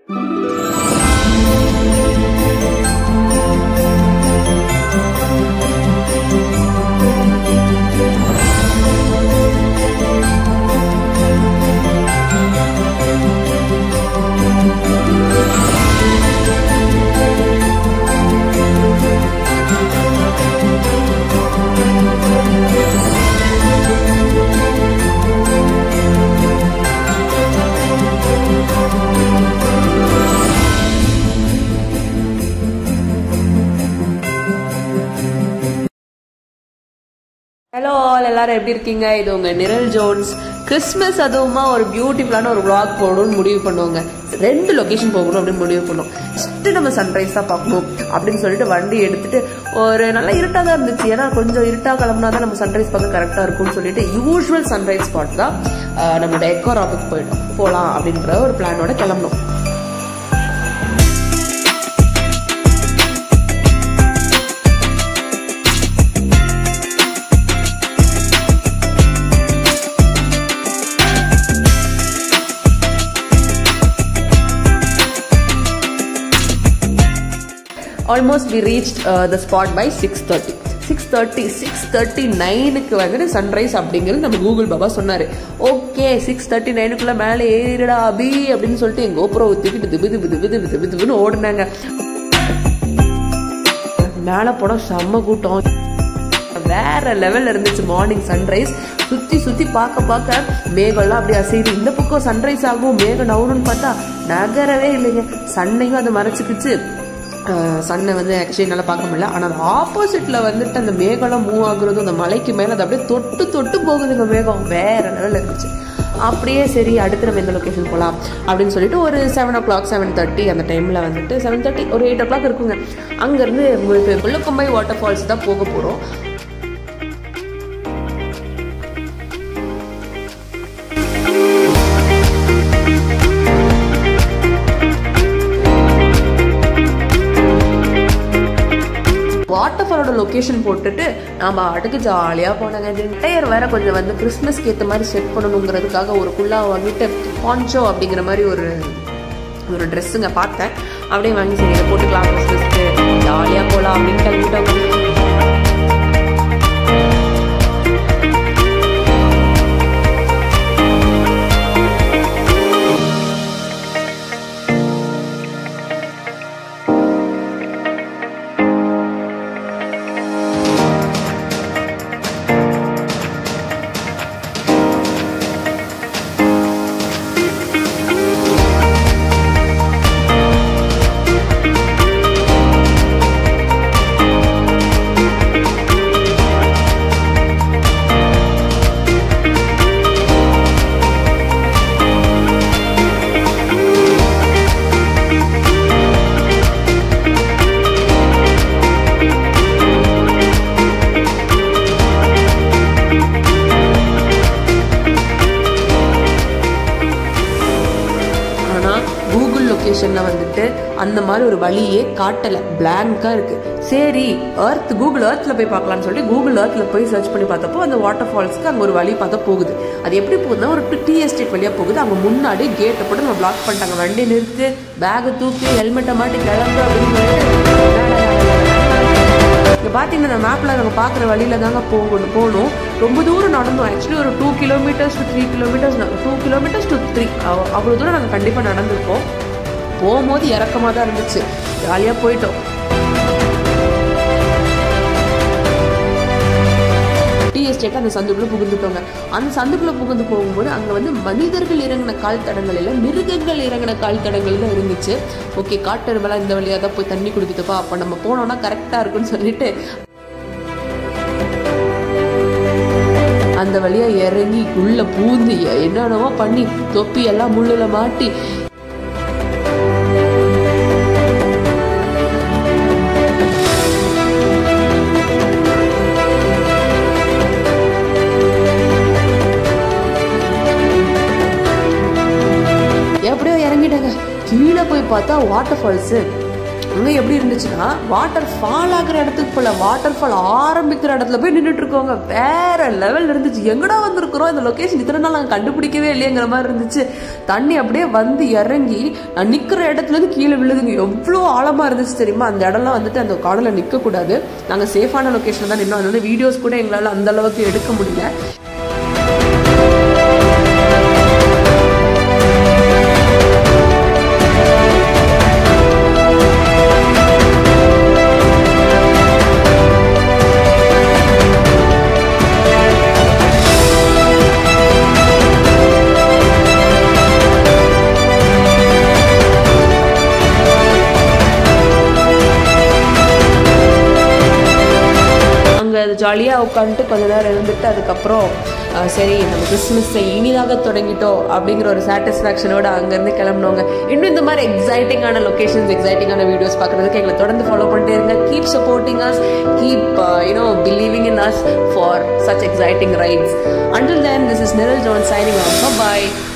hello all எல்லாரும் எப்படி இருக்கீங்க இது உங்க நிரல் ஜோன்ஸ் கிறிஸ்மஸ் அதுவுமா ஒரு பியூட்டிஃபுல்லான ஒரு vlog போடணும்னு முடிவு பண்ணுவாங்க ரெண்டு லொகேஷன் போகணும் அப்படின்னு முடிவு பண்ணோம் ஃபஸ்ட்டு நம்ம சன்ரைஸ் தான் பார்க்கணும் அப்படின்னு சொல்லிட்டு வண்டி எடுத்துட்டு ஒரு நல்லா இருட்டாக தான் இருந்துச்சு ஏன்னா கொஞ்சம் இருட்டாக கிளம்புனா தான் நம்ம சன்ரைஸ் பார்க்க கரெக்டாக இருக்கும்னு சொல்லிட்டு யூஸ்வல் சன்ரைஸ் ஸ்பாட் தான் ஆஹ், நம்மளோட எக்கோ ராக்குக்கு போயிட்டோம் போகலாம் அப்படின்ற ஒரு பிளானோட கிளம்பணும் almost we reach the spot by six thirty six thirty six thirty நைனுக்கு வந்துட்டு சன்ரைஸ் அப்படிங்கிறது நம்ம கூகுள் பாபா சொன்னார் ஓகே சிக்ஸ் தேர்ட்டி நைனுக்குள்ள மேலே ஏறிடா அபி அப்படின்னு சொல்லிட்டு எங்கள் கோபுரம் தூக்கிட்டு திபு திபு திபு திபு திபு திபுன்னு ஓடினாங்க மேலே போனால் செம்ம கூட்டம் வேற லெவல்ல இருந்துச்சு மார்னிங் சன்ரைஸ் சுத்தி சுத்தி பார்க்க பார்க்க மேகம்லாம் அப்படியே அசையுது இந்த பக்கம் சன்ரைஸ் ஆகும் மேகம் நவரும்னு பார்த்தா நகரவே இல்லைங்க சன்னையும் அதை மறைச்சிக்கிச்சு சன்னை வந்து ஆக்சுவலி என்னால் பார்க்க முடியல ஆனால் அது ஆப்போசிட்ல வந்துட்டு அந்த மேகம்லாம் மூவ் ஆகுறதும் அந்த மலைக்கு மேலே அது அப்படியே தொட்டு தொட்டு போகுதுங்க மேகம் வேற லெவலில் இருந்துச்சு அப்படியே சரி அடுத்து நம்ம எந்த லொக்கேஷன் போகலாம் அப்படின்னு சொல்லிட்டு ஒரு seven o'clock seven thirty அந்த டைமில் வந்துட்டு செவன் தேர்ட்டி ஒரு எயிட் ஓ கிளாக் இருக்குங்க அங்கேருந்து உங்களுக்கு முள்ளுக்கம்பை வாட்டர் ஃபால்ஸ் தான் போக போகிறோம் வாட்டர் ஃபாலோட லொக்கேஷன் போட்டுட்டு நம்ம அடுக்கு ஜாலியாக போனாங்க இது டயர் வேற கொஞ்சம் வந்து கிறிஸ்மஸ்க்கு ஏற்ற மாதிரி செட் பண்ணணுங்கிறதுக்காக ஒரு குள்ளா வாங்கிட்டு பான்ச்சோ அப்படிங்கிற மாதிரி ஒரு ஒரு ட்ரெஸ்ஸுங்க பார்த்தேன் அப்படியே வாங்கி சரி இதை போட்டுக்கலாம் கிறிஸ்மஸ்க்கு ஜாலியாக போகலாம் அப்படின்னு கிளம்பிட்டோங்க ஆனால் கூகுள் லொக்கேஷனில் வந்துட்டு அந்த மாதிரி ஒரு வழியே காட்டலை பிளாங்காக இருக்குது சரி எர்த் கூகுள் எர்த்தில் போய் பார்க்கலாம்னு சொல்லிட்டு கூகுள் எர்த்தில் போய் சர்ச் பண்ணி பார்த்தப்போ அந்த வாட்டர் ஃபால்ஸ்க்கு அங்கே ஒரு வழி பார்த்தா போகுது அது எப்படி போகுதுன்னா ஒரு டீ எஸ்டேட் வழியாக போகுது அங்கே முன்னாடி கேட்டை போட்டு நம்ம பிளாக் பண்ணிட்டாங்க வண்டி நிறுத்து பேகை தூக்கி ஹெல்மெட்டை மாட்டி கிளம்பு அப்படின்னு சொல்லிட்டு இங்கே பார்த்தீங்கன்னா இந்த மேப்பில் நாங்கள் பார்க்குற வழியில தாங்க போகணும் போகணும் ரொம்ப தூரம் நடந்தோம் ஆக்சுவலி ஒரு two kilometres to three kilometres two kilometres to three அவ்வளோ தூரம் நாங்கள் கண்டிப்பாக நடந்திருக்கோம் போகும்போது இறக்கமாக தான் இருந்துச்சு ஜாலியாக போயிட்டோம் டீ எஸ்டேட் அந்த சந்துக்குள்ள புகுந்துட்டோங்க அந்த சந்துக்குள்ள புகுந்து போகும்போது அங்க வந்து மனிதர்கள் இறங்கின கால் தடங்கள் இல்லை மிருகங்கள் இறங்கின கால் தடங்கள் தான் இருந்துச்சு ஓகே காட்டெருமெல்லாம் இந்த வழியா தான் போய் தண்ணி குடிக்குதுப்பா அப்ப நம்ம போனோம்னா கரெக்டா இருக்கும்னு சொல்லிட்டு அந்த வழியா இறங்கி உள்ள பூந்து என்னென்னவோ பண்ணி தொப்பி எல்லாம் முள்ளுல மாட்டி எப்படியோ இறங்கிட்டாங்க கீழே போய் பார்த்தா வாட்டர் ஃபால்ஸு அங்கே எப்படி இருந்துச்சுன்னா வாட்டர் ஃபால் ஆகிற இடத்துக்கு போல வாட்டர் ஃபால் ஆரம்பிக்கிற இடத்துல போய் நின்றுட்டு இருக்கோங்க வேற லெவல் இருந்துச்சு எங்கடா வந்திருக்கிறோம் இந்த லொக்கேஷன் இத்தனை நாள் நாங்கள் கண்டுபிடிக்கவே இல்லையங்கிற மாதிரி இருந்துச்சு தண்ணி அப்படியே வந்து இறங்கி நான் நிற்கிற இடத்துல இருந்து கீழே விழுதுங்க எவ்வளோ ஆழமாக இருந்துச்சு தெரியுமா அந்த இடம்லாம் வந்துட்டு அந்த கடலில் நிற்கக்கூடாது நாங்கள் சேஃபான லொக்கேஷன் தான் நின்னோம் அதனால வீடியோஸ் கூட எங்களால் அந்த அளவுக்கு எடுக்க முடியல அங்கே ஜாலியாக உட்காந்துட்டு கொஞ்ச நேரம் இருந்துட்டு அதுக்கப்புறம் அஹ், சரி நம்ம கிறிஸ்மஸை இனிதாக தொடங்கிட்டோம் அப்படிங்கிற ஒரு சாட்டிஸ்ஃபேக்ஷனோட அங்கேருந்து கிளம்பினவங்க இன்னும் இந்த மாதிரி எக்ஸைட்டிங்கான லொகேஷன்ஸ் எக்ஸைட்டிங்கான வீடியோஸ் பார்க்குறதுக்கு எங்களை தொடர்ந்து ஃபாலோ பண்ணிட்டே இருங்க keep supporting us keep you know believing in us for such exciting rides until then this is Niral John signing off bye